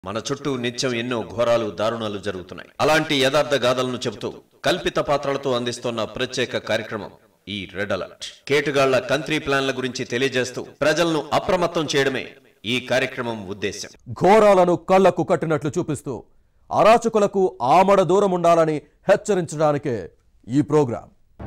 మన చుట్టూ నిత్యం ఎన్నో ఘోరాలు దారుణాలు జరుగుతున్నాయి అలాంటి యథార్థ గాథలను చెబుతూ కల్పిత పాత్రలతో అందిస్తున్న ప్రత్యేక కార్యక్రమం ఈ రెడ్ అలర్ట్ కేటుగాళ్ల కంత్రీ ప్లాన్ల గురించి తెలియజేస్తూ ప్రజలను అప్రమత్తం చేయడమే ఈ కార్యక్రమం ఉద్దేశం ఘోరాలను కళ్లకు కట్టినట్లు చూపిస్తూ అరాచకులకు ఆమడ దూరం ఉండాలని హెచ్చరించడానికే ఈ ప్రోగ్రాం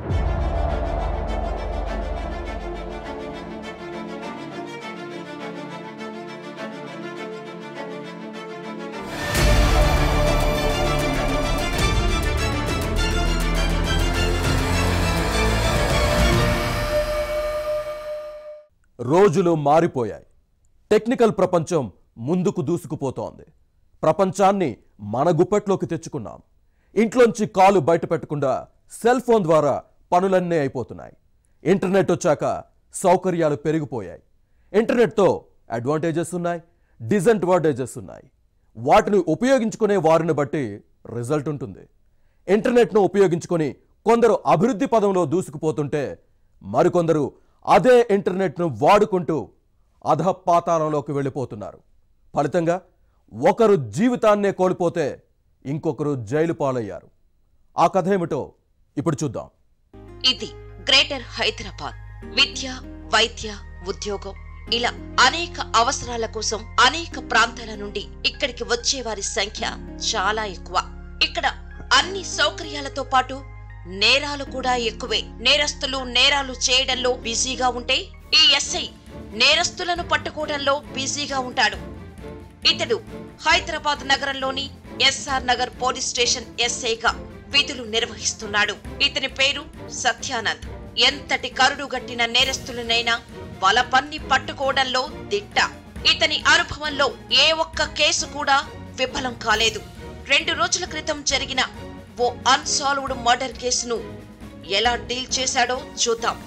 రోజులు మారిపోయాయి టెక్నికల్ ప్రపంచం ముందుకు దూసుకుపోతోంది ప్రపంచాన్ని మన గుప్పెట్లోకి తెచ్చుకున్నాం ఇంట్లోంచి కాలు బయట పెట్టకుండా సెల్ ఫోన్ ద్వారా పనులన్నీ అయిపోతున్నాయి ఇంటర్నెట్ వచ్చాక సౌకర్యాలు పెరిగిపోయాయి ఇంటర్నెట్తో అడ్వాంటేజెస్ ఉన్నాయి డిసడ్వాంటేజెస్ ఉన్నాయి వాటిని ఉపయోగించుకునే వారిని బట్టి రిజల్ట్ ఉంటుంది ఇంటర్నెట్ను ఉపయోగించుకొని కొందరు అభివృద్ధి పదంలో దూసుకుపోతుంటే మరికొందరు అదే ఇంటర్నెట్ను వాడుకుంటూ అధపాతాళంలోకి వెళ్ళిపోతున్నారు ఫలితంగా ఒకరు జీవితాన్నే కోల్పోతే ఇంకొకరు జైలు పాలయ్యారు ఆ కథ ఏమిటో ఇప్పుడు చూద్దాం ఇది గ్రేటర్ హైదరాబాద్ విద్య వైద్య ఉద్యోగం ఇలా అనేక అవసరాల కోసం అనేక ప్రాంతాల నుండి ఇక్కడికి వచ్చే వారి సంఖ్య చాలా ఎక్కువ ఇక్కడ అన్ని సౌకర్యాలతో పాటు నేరాలు కూడా ఎక్కువే నేరస్తులు నేరాలు చేయడంలో బిజీగా ఉంటే ఈ ఎస్ఐ నేరస్తులను పట్టుకోవడంలో బిజీగా ఉంటాడు ఇతడు హైదరాబాద్ నగరంలోని ఎస్ఆర్ నగర్ పోలీస్ స్టేషన్ ఎస్ఐగా విధులు నిర్వహిస్తున్నాడు ఇతని పేరు సత్యానంద్ ఎంతటి కరుడు గట్టిన నేరస్తులనైనా బలపన్ని పట్టుకోవడంలో దిట్ట ఇతని అనుభవంలో ఏ ఒక్క కేసు కూడా విఫలం కాలేదు రెండు రోజుల క్రితం జరిగిన ఓ అన్సాల్వ్డ్ మర్డర్ కేసును ఎలా డీల్ చేశాడో చూద్దాం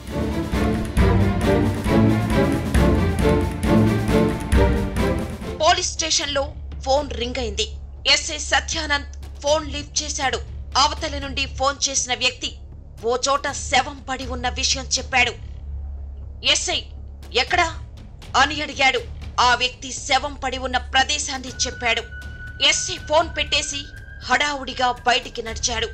పోలీస్ స్టేషన్ లో ఫోన్ రింగ్ అయింది ఎస్ఐ సత్యానంద్ ఫోన్ లిఫ్ట్ చేశాడు అవతల నుండి ఫోన్ చేసిన వ్యక్తి ఓ చోట శవం పడి ఉన్న విషయం చెప్పాడు ఎస్ఐ ఎక్కడా అని అడిగాడు ఆ వ్యక్తి శవం పడి ఉన్న ప్రదేశాన్ని చెప్పాడు ఎస్ఐ ఫోన్ పెట్టేసి హడావుడిగా బయటికి నడిచాడు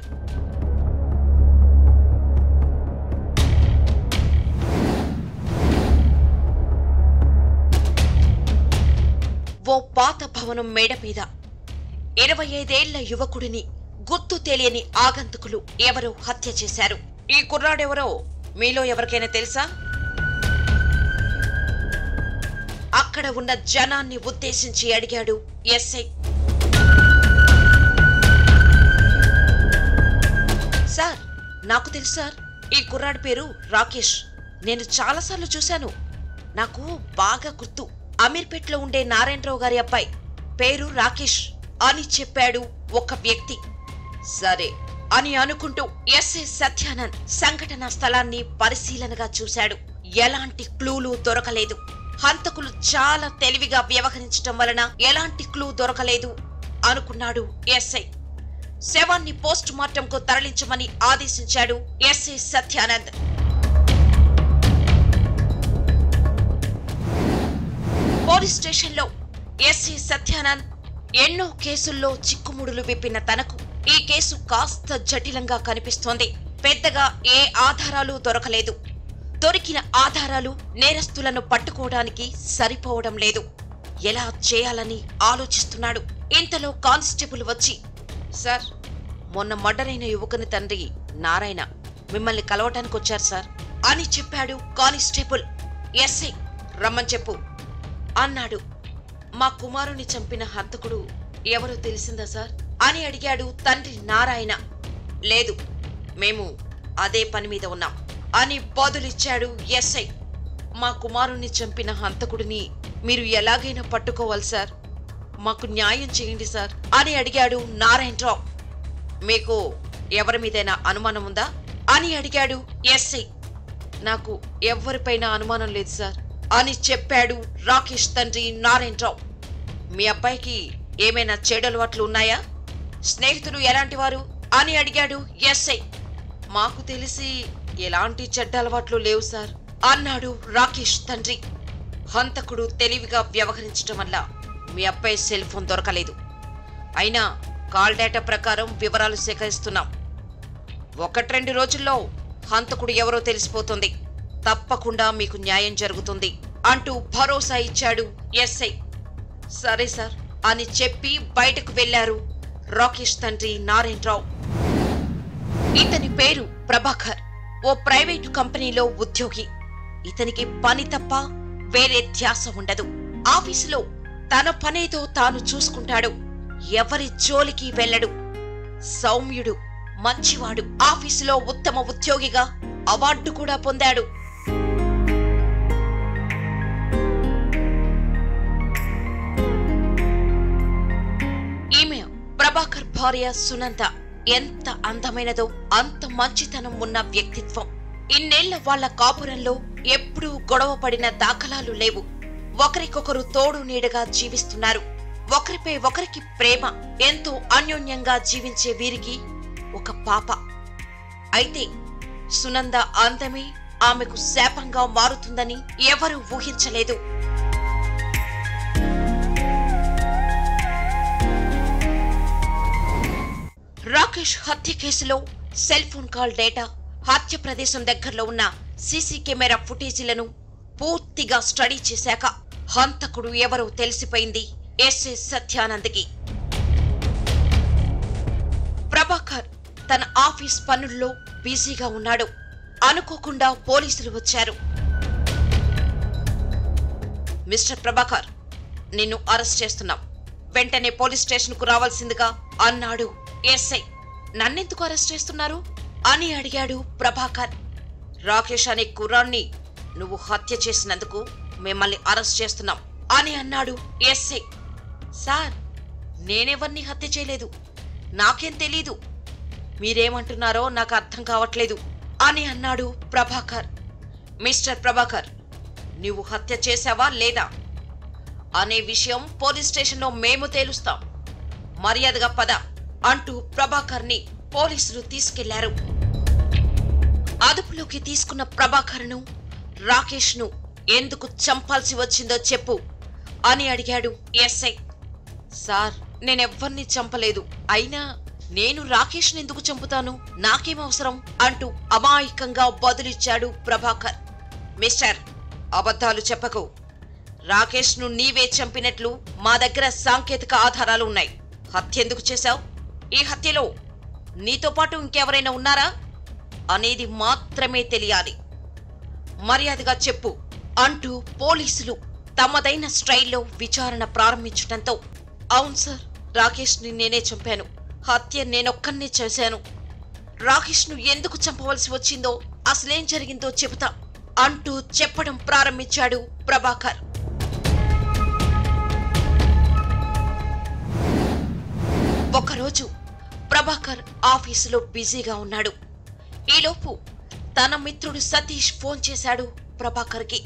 ఓ పాత భవనం మేడ మీద ఇరవై ఐదేళ్ల యువకుడిని గుర్తు తెలియని ఆగంతుకులు ఎవరో హత్య చేశారు ఈ కుర్రాడెవరో మీలో ఎవరికైనా తెలుసా అక్కడ ఉన్న జనాన్ని ఉద్దేశించి అడిగాడు ఎస్ఐ సార్ నాకు తెలుసు సార్ ఈ కుర్రాడి పేరు రాకేష్ నేను చాలాసార్లు చూశాను నాకు బాగా గుర్తు అమీర్పేట్లో ఉండే నారాయణరావు గారి అబ్బాయి పేరు రాకేష్ అని చెప్పాడు ఒక వ్యక్తి సరే అని అనుకుంటూ ఎస్ఐ సత్యానంద్ సంఘటనా స్థలాన్ని పరిశీలనగా చూశాడు ఎలాంటి క్లూలు దొరకలేదు హంతకులు చాలా తెలివిగా వ్యవహరించటం వలన ఎలాంటి క్లూ దొరకలేదు అనుకున్నాడు ఎస్ఐ శవాన్ని పోస్ట్ మార్టం కు తరలించమని ఆదేశించాడు ఎస్ఐ సత్యానంద్ పోలీస్ స్టేషన్లో ఎస్ఐ సత్యానంద్ ఎన్నో కేసుల్లో చిక్కుముడులు విప్పిన తనకు ఈ కేసు కాస్త జటిలంగా కనిపిస్తోంది పెద్దగా ఏ ఆధారాలు దొరకలేదు దొరికిన ఆధారాలు నేరస్తులను పట్టుకోవడానికి సరిపోవడం లేదు ఎలా చేయాలని ఆలోచిస్తున్నాడు ఇంతలో కానిస్టేబుల్ వచ్చి సార్ మొన్న మర్డర్ అయిన యువకుని తండ్రి నారాయణ మిమ్మల్ని కలవటానికి వచ్చారు సార్ అని చెప్పాడు కానిస్టేబుల్ ఎస్ఐ రమ్మని చెప్పు అన్నాడు మా కుమారుని చంపిన హంతకుడు ఎవరో తెలిసిందా సార్ అని అడిగాడు తండ్రి నారాయణ లేదు మేము అదే పని మీద ఉన్నాం అని బదులిచ్చాడు ఎస్ఐ మా కుమారుణ్ణి చంపిన హంతకుడిని మీరు ఎలాగైనా పట్టుకోవాలి సార్ మాకు న్యాయం చేయండి సార్ అని అడిగాడు నారాయణరావు మీకు ఎవరి మీదైనా అనుమానం ఉందా అని అడిగాడు ఎస్ఐ నాకు ఎవరిపైన అనుమానం లేదు సార్ అని చెప్పాడు రాకేష్ తండ్రి నారాయణరావు మీ అబ్బాయికి ఏమైనా చెడలవాట్లు ఉన్నాయా స్నేహితులు ఎలాంటి వారు అని అడిగాడు ఎస్ఐ మాకు తెలిసి ఎలాంటి చెడ్డ అలవాట్లు లేవు సార్ అన్నాడు రాకేష్ తండ్రి హంతకుడు తెలివిగా వ్యవహరించటం వల్ల మీ అబ్బాయి సెల్ ఫోన్ దొరకలేదు అయినా కాల్ డేటా ప్రకారం వివరాలు సేకరిస్తున్నాం ఒకటి రెండు రోజుల్లో హంతకుడు ఎవరో తెలిసిపోతుంది తప్పకుండా మీకు న్యాయం జరుగుతుంది అంటూ భరోసా ఇచ్చాడు ఎస్ఐ సరే సార్ అని చెప్పి బయటకు వెళ్లారు రాకేష్ తండ్రి నారాయణరావు ఇతని పేరు ప్రభాకర్ ఓ ప్రైవేటు కంపెనీలో ఉద్యోగి ఇతనికి పని తప్ప వేరే ధ్యాస ఉండదు ఆఫీసులో తన పనేదో తాను చూసుకుంటాడు ఎవరి జోలికి వెళ్ళడు సౌమ్యుడు మంచివాడు ఆఫీసులో ఉత్తమ ఉద్యోగిగా అవార్డు కూడా పొందాడు ఈమె ప్రభాకర్ భార్య సునంద ఎంత అందమైనదో అంత మంచితనం ఉన్న వ్యక్తిత్వం ఇన్నేళ్ల వాళ్ళ కాపురంలో ఎప్పుడూ గొడవ పడిన దాఖలాలు లేవు ఒకరికొకరు తోడు నీడగా జీవిస్తున్నారు ఒకరిపై ఒకరికి ప్రేమ ఎంతో అన్యోన్యంగా జీవించే వీరికి ఒక పాప అయితే సునంద అందమే ఆమెకు శాపంగా మారుతుందని ఎవరూ ఊహించలేదు రాకేష్ హత్య కేసులో సెల్ ఫోన్ కాల్ డేటా హత్య ప్రదేశం దగ్గరలో ఉన్న సీసీ కెమెరా ఫుటేజీలను పూర్తిగా స్టడీ చేశాక హంతకుడు ఎవరో తెలిసిపోయింది ఎస్ఏ సత్యానంద్కి ప్రభాకర్ తన ఆఫీస్ పనుల్లో బిజీగా ఉన్నాడు అనుకోకుండా పోలీసులు వచ్చారు మిస్టర్ ప్రభాకర్ నిన్ను అరెస్ట్ చేస్తున్నాం వెంటనే పోలీస్ స్టేషన్ కు రావాల్సిందిగా అన్నాడు ఎస్ఐ నన్నెందుకు అరెస్ట్ చేస్తున్నారు అని అడిగాడు ప్రభాకర్ రాకేష్ అనే కుర్రాన్ని నువ్వు హత్య చేసినందుకు మిమ్మల్ని అరెస్ట్ చేస్తున్నాం అని అన్నాడు ఎస్ఐ సార్ నేనెవరిని హత్య చేయలేదు నాకేం తెలీదు మీరేమంటున్నారో నాకు అర్థం కావట్లేదు అని అన్నాడు ప్రభాకర్ మిస్టర్ ప్రభాకర్ నువ్వు హత్య చేశావా లేదా అనే విషయం పోలీస్ స్టేషన్లో మేము తేలుస్తాం మర్యాదగా పద అంటూ ప్రభాకర్ని పోలీసులు తీసుకెళ్లారు అదుపులోకి తీసుకున్న ప్రభాకర్ను రాకేష్ను ఎందుకు చంపాల్సి వచ్చిందో చెప్పు అని అడిగాడు ఎస్ఐ సార్ నేనెవ్వరిని చంపలేదు అయినా నేను రాకేష్ని ఎందుకు చంపుతాను నాకేం అవసరం అంటూ అమాయకంగా బదులిచ్చాడు ప్రభాకర్ మిస్టర్ అబద్ధాలు చెప్పకు రాకేష్ను నీవే చంపినట్లు మా దగ్గర సాంకేతిక ఆధారాలు ఉన్నాయి హత్య ఎందుకు చేశావు ఈ హత్యలో నీతో పాటు ఇంకెవరైనా ఉన్నారా అనేది మాత్రమే తెలియాలి మర్యాదగా చెప్పు అంటూ పోలీసులు తమదైన స్టైల్లో విచారణ ప్రారంభించడంతో అవును సార్ రాకేష్ని నేనే చంపాను హత్య నేనొక్కనే చేశాను రాకేష్ను ఎందుకు చంపవలసి వచ్చిందో అసలేం జరిగిందో చెబుతా అంటూ చెప్పడం ప్రారంభించాడు ప్రభాకర్ ఒకరోజు ప్రభాకర్ ఆఫీసులో బిజీగా ఉన్నాడు ఈలోపు తన మిత్రుడు సతీష్ ఫోన్ చేశాడు ప్రభాకర్కి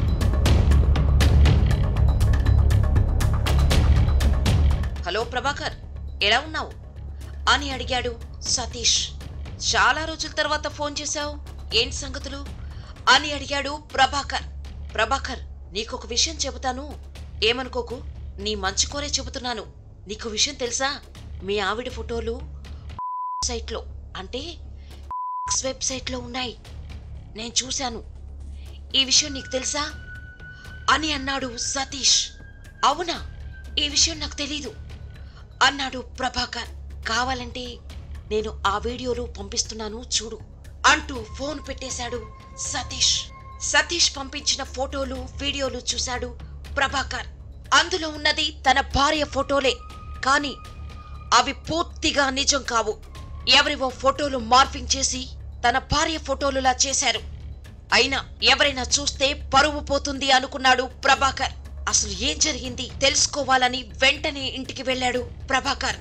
హలో ప్రభాకర్ ఎలా ఉన్నావు అని అడిగాడు సతీష్ చాలా రోజుల తర్వాత ఫోన్ చేశావు ఏంటి సంగతులు అని అడిగాడు ప్రభాకర్ ప్రభాకర్ నీకొక విషయం చెబుతాను ఏమనుకోకు నీ మంచి కోరే చెబుతున్నాను నీకు విషయం తెలుసా మీ ఆవిడ ఫోటోలు సైట్లో అంటే వెబ్సైట్లో ఉన్నాయి నేను చూశాను ఈ విషయం నీకు తెలుసా అని అన్నాడు సతీష్ అవునా ఈ విషయం నాకు తెలీదు అన్నాడు ప్రభాకర్ కావాలంటే నేను ఆ వీడియోలు పంపిస్తున్నాను చూడు అంటూ ఫోన్ పెట్టేశాడు సతీష్ సతీష్ పంపించిన ఫోటోలు వీడియోలు చూశాడు ప్రభాకర్ అందులో ఉన్నది తన భార్య ఫోటోలే కానీ అవి పూర్తిగా నిజం కావు ఎవరివో ఫోటోలు మార్పింగ్ చేసి తన భార్య ఫోటోలులా చేశారు అయినా ఎవరైనా చూస్తే పరువు పోతుంది అనుకున్నాడు ప్రభాకర్ అసలు ఏం జరిగింది తెలుసుకోవాలని వెంటనే ఇంటికి వెళ్ళాడు ప్రభాకర్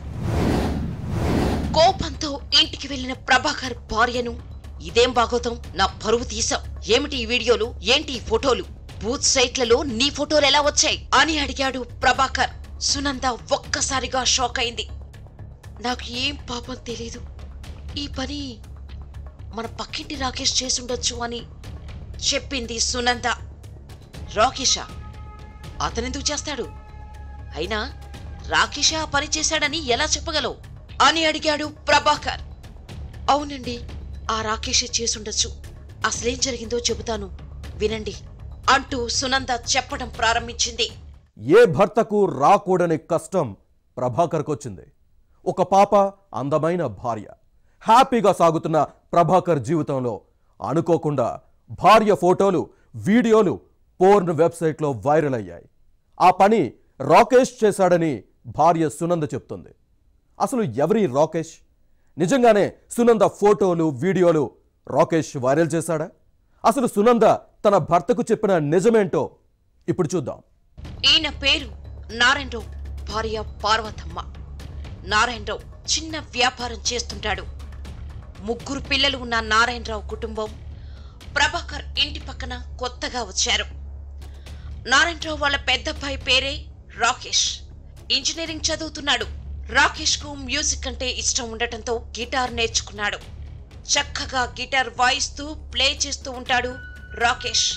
కోపంతో ఇంటికి వెళ్లిన ప్రభాకర్ భార్యను ఇదేం బాగోతం నా పరువు తీసాం ఏమిటి ఈ వీడియోలు ఏంటి ఈ ఫోటోలు బూత్ సైట్లలో నీ ఫోటోలు ఎలా వచ్చాయి అని అడిగాడు ప్రభాకర్ సునంద ఒక్కసారిగా షాక్ అయింది నాకు ఏం పాపం తెలీదు ఈ పని మన పక్కింటి రాకేష్ చేసుండొచ్చు అని చెప్పింది సునంద రాకేషా అతనెందుకు చేస్తాడు అయినా రాకేష్ ఆ పని చేశాడని ఎలా చెప్పగలవు అని అడిగాడు ప్రభాకర్ అవునండి ఆ రాకేషే చేసుండొచ్చు అసలేం జరిగిందో చెబుతాను వినండి అంటూ సునంద చెప్పడం ప్రారంభించింది ఏ భర్తకు రాకూడని కష్టం ప్రభాకర్కొచ్చింది ఒక పాప అందమైన భార్య హ్యాపీగా సాగుతున్న ప్రభాకర్ జీవితంలో అనుకోకుండా భార్య ఫోటోలు వీడియోలు పోర్న్ వెబ్సైట్లో వైరల్ అయ్యాయి ఆ పని రాకేష్ చేశాడని భార్య సునంద చెప్తుంది అసలు ఎవరి రాకేష్ నిజంగానే సునంద ఫోటోలు వీడియోలు రాకేష్ వైరల్ చేశాడా అసలు సునంద తన భర్తకు చెప్పిన నిజమేంటో ఇప్పుడు చూద్దాం ఈయన పేరు నారాయణరావు భార్య పార్వతమ్మ నారాయణరావు చిన్న వ్యాపారం చేస్తుంటాడు ముగ్గురు పిల్లలు ఉన్న నారాయణరావు కుటుంబం ప్రభాకర్ ఇంటి పక్కన కొత్తగా వచ్చారు నారాయణరావు వాళ్ళ పెద్దబ్బాయి పేరే రాకేష్ ఇంజనీరింగ్ చదువుతున్నాడు రాకేష్ కు మ్యూజిక్ అంటే ఇష్టం ఉండటంతో గిటార్ నేర్చుకున్నాడు చక్కగా గిటార్ వాయిస్తూ ప్లే చేస్తూ ఉంటాడు రాకేష్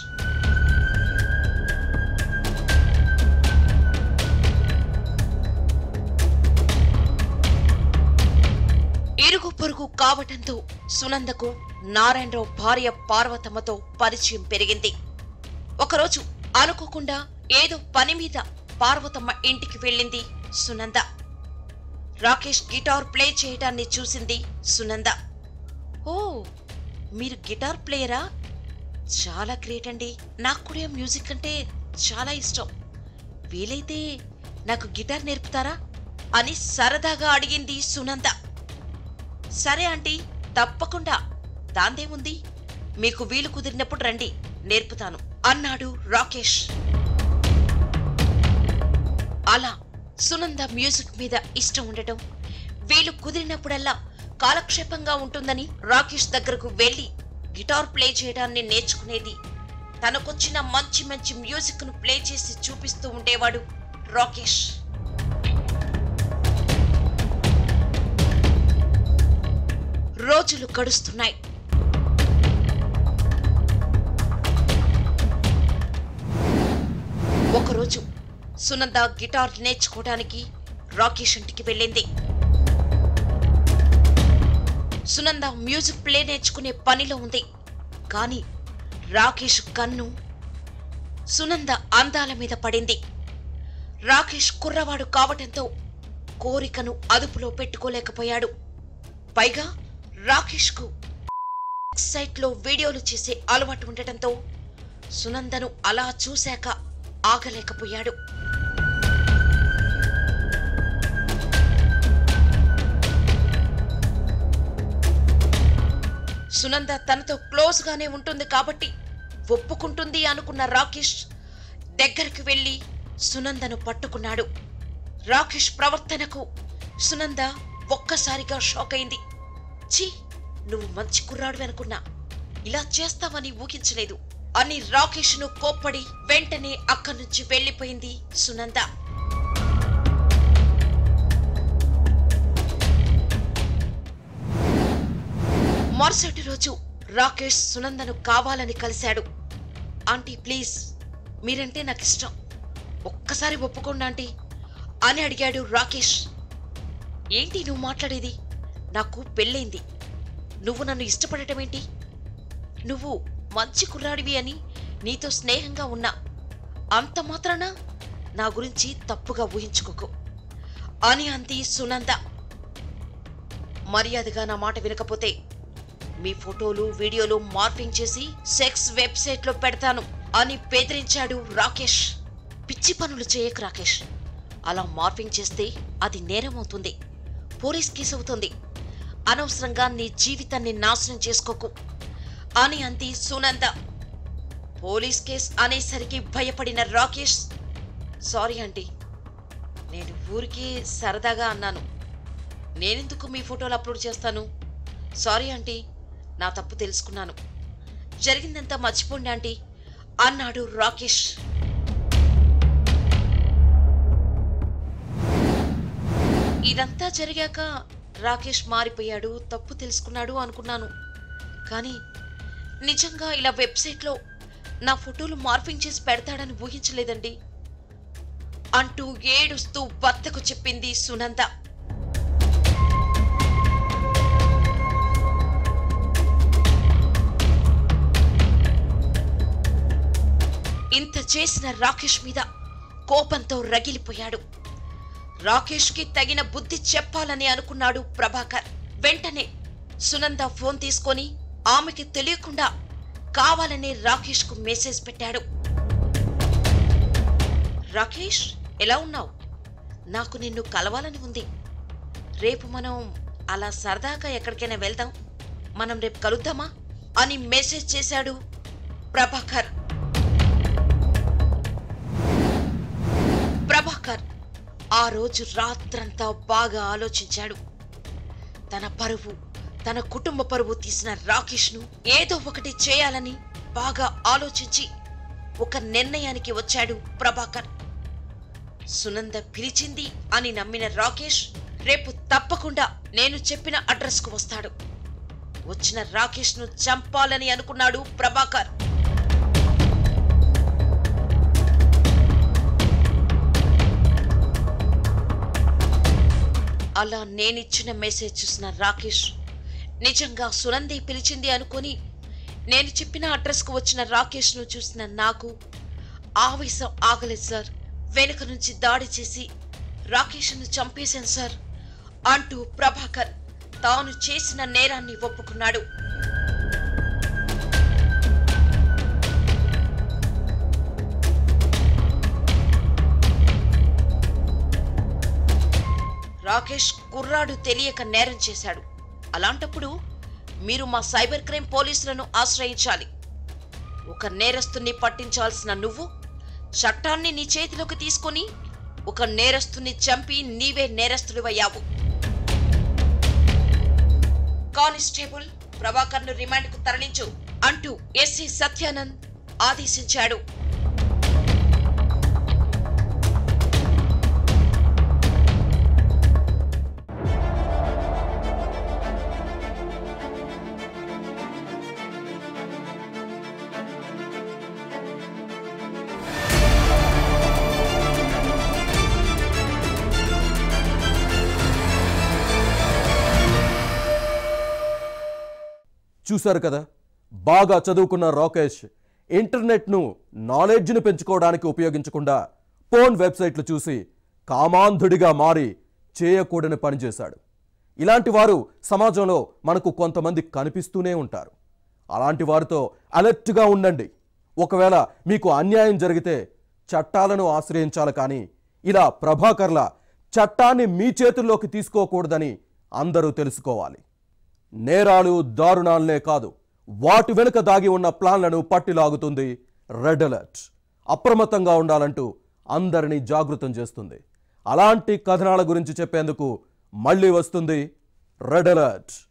ఇరుగు పొరుగు కావటంతో సునందకు నారాయణరావు భార్య పార్వతమ్మతో పరిచయం పెరిగింది ఒకరోజు అనుకోకుండా ఏదో పని మీద పార్వతమ్మ ఇంటికి వెళ్ళింది సునంద రాకేష్ గిటార్ ప్లే చేయడాన్ని చూసింది సునంద ఓ మీరు గిటార్ ప్లేయరా చాలా గ్రేట్ అండి నాకు కూడా మ్యూజిక్ అంటే చాలా ఇష్టం వీలైతే నాకు గిటార్ నేర్పుతారా అని సరదాగా అడిగింది సునంద సరే ఆంటీ తప్పకుండా దాందేముంది మీకు వీలు కుదిరినప్పుడు రండి నేర్పుతాను అన్నాడు రాకేష్ అలా సునంద మ్యూజిక్ మీద ఇష్టం ఉండటం వీలు కుదిరినప్పుడల్లా కాలక్షేపంగా ఉంటుందని రాకేష్ దగ్గరకు వెళ్లి గిటార్ ప్లే చేయడాన్ని నేర్చుకునేది తనకొచ్చిన మంచి మంచి మ్యూజిక్ ను ప్లే చేసి చూపిస్తూ ఉండేవాడు రాకేష్ రోజులు గడుస్తున్నాయి ఒకరోజు సునంద గిటార్ నేర్చుకోవడానికి రాకేష్ ఇంటికి వెళ్ళింది సునంద మ్యూజిక్ ప్లే నేర్చుకునే పనిలో ఉంది కానీ రాకేష్ కన్ను సునంద అందాల మీద పడింది రాకేష్ కుర్రవాడు కావటంతో కోరికను అదుపులో పెట్టుకోలేకపోయాడు పైగా రాకేష్ కు సైట్ లో వీడియోలు చేసే అలవాటు ఉండటంతో సునందను అలా చూశాక ఆగలేకపోయాడు సునంద తనతో క్లోజ్ గానే ఉంటుంది కాబట్టి ఒప్పుకుంటుంది అనుకున్న రాకేష్ దగ్గరికి వెళ్లి సునందను పట్టుకున్నాడు రాకేష్ ప్రవర్తనకు సునంద ఒక్కసారిగా షాక్ అయింది ఛీ నువ్వు మంచి కుర్రాడు అనుకున్నా ఇలా చేస్తావని ఊహించలేదు అని రాకేష్ ను కోప్పడి వెంటనే అక్కడి నుంచి వెళ్లిపోయింది సునంద మరుసటి రోజు రాకేష్ సునందను కావాలని కలిశాడు ఆంటీ ప్లీజ్ మీరంటే నాకు ఇష్టం ఒక్కసారి ఒప్పుకోండి ఆంటీ అని అడిగాడు రాకేష్ ఏంటి నువ్వు మాట్లాడేది నాకు పెళ్ళైంది నువ్వు నన్ను ఇష్టపడటం ఏంటి నువ్వు మంచి కుర్రాడివి అని నీతో స్నేహంగా ఉన్నా అంత మాత్రాన నా గురించి తప్పుగా ఊహించుకోకు అని అంది సునంద మర్యాదగా నా మాట వినకపోతే మీ ఫోటోలు వీడియోలు మార్ఫింగ్ చేసి సెక్స్ వెబ్సైట్ లో పెడతాను అని బెదిరించాడు రాకేష్ పిచ్చి పనులు చేయకు రాకేష్ అలా మార్ఫింగ్ చేస్తే అది నేరం అవుతుంది పోలీస్ కేసు అవుతుంది అనవసరంగా నీ జీవితాన్ని నాశనం చేసుకోకు అని అంది సునంద పోలీస్ కేస్ అనేసరికి భయపడిన రాకేష్ సారీ ఆంటీ నేను ఊరికే సరదాగా అన్నాను నేనెందుకు మీ ఫోటోలు అప్లోడ్ చేస్తాను సారీ ఆంటీ నా తప్పు తెలుసుకున్నాను జరిగిందంతా మర్చిపోండి ఆంటీ అన్నాడు రాకేష్ ఇదంతా జరిగాక రాకేష్ మారిపోయాడు తప్పు తెలుసుకున్నాడు అనుకున్నాను కానీ నిజంగా ఇలా వెబ్సైట్లో నా ఫోటోలు మార్పింగ్ చేసి పెడతాడని ఊహించలేదండి అంటూ ఏడుస్తూ భర్తకు చెప్పింది సునంద ఇంత చేసిన రాకేష్ మీద కోపంతో రగిలిపోయాడు రాకేష్కి తగిన బుద్ధి చెప్పాలని అనుకున్నాడు ప్రభాకర్ వెంటనే సునంద ఫోన్ తీసుకొని ఆమెకి తెలియకుండా కావాలని రాకేష్కు మెసేజ్ పెట్టాడు రాకేష్ ఎలా ఉన్నావు నాకు నిన్ను కలవాలని ఉంది రేపు మనం అలా సరదాగా ఎక్కడికైనా వెళ్దాం మనం రేపు కలుద్దామా అని మెసేజ్ చేశాడు ప్రభాకర్ ప్రభాకర్ ఆ రోజు రాత్రంతా బాగా ఆలోచించాడు తన పరువు తన కుటుంబ పరువు తీసిన రాకేష్ను ఏదో ఒకటి చేయాలని బాగా ఆలోచించి ఒక నిర్ణయానికి వచ్చాడు ప్రభాకర్ సునంద పిలిచింది అని నమ్మిన రాకేష్ రేపు తప్పకుండా నేను చెప్పిన అడ్రస్కు వస్తాడు వచ్చిన రాకేష్ను చంపాలని అనుకున్నాడు ప్రభాకర్ అలా నేనిచ్చిన మెసేజ్ చూసిన రాకేష్ నిజంగా సునందే పిలిచింది అనుకొని నేను చెప్పిన అడ్రస్కు వచ్చిన రాకేష్ను చూసిన నాకు ఆవేశం ఆగలేదు సార్ వెనుక నుంచి దాడి చేసి రాకేష్ను చంపేశాను సార్ అంటూ ప్రభాకర్ తాను చేసిన నేరాన్ని ఒప్పుకున్నాడు రాకేష్ కుర్రాడు తెలియక నేరం చేశాడు అలాంటప్పుడు మీరు మా సైబర్ క్రైమ్ పోలీసులను ఆశ్రయించాలి ఒక నేరస్తుని పట్టించాల్సిన నువ్వు చట్టాన్ని నీ చేతిలోకి తీసుకొని ఒక నేరస్తుని చంపి నీవే నేరస్తుడివయ్యావు కానిస్టేబుల్ ప్రభాకర్ను రిమాండ్కు తరలించు అంటూ ఎస్సీ సత్యానంద్ ఆదేశించాడు చూశారు కదా బాగా చదువుకున్న రాకేష్ ఇంటర్నెట్ను నాలెడ్జ్ను పెంచుకోవడానికి ఉపయోగించకుండా పోన్ వెబ్సైట్లు చూసి కామాంధుడిగా మారి చేయకూడని పని చేశాడు ఇలాంటి వారు సమాజంలో మనకు కొంతమంది కనిపిస్తూనే ఉంటారు అలాంటి వారితో అలర్ట్గా ఉండండి ఒకవేళ మీకు అన్యాయం జరిగితే చట్టాలను ఆశ్రయించాలి కానీ ఇలా ప్రభాకర్ల చట్టాన్ని మీ చేతుల్లోకి తీసుకోకూడదని అందరూ తెలుసుకోవాలి నేరాలు దారుణాలనే కాదు వాటి వెనుక దాగి ఉన్న ప్లాన్లను పట్టిలాగుతుంది రెడ్ అలర్ట్ అప్రమత్తంగా ఉండాలంటూ అందరినీ జాగృతం చేస్తుంది అలాంటి కథనాల గురించి చెప్పేందుకు మళ్ళీ వస్తుంది రెడ్ అలర్ట్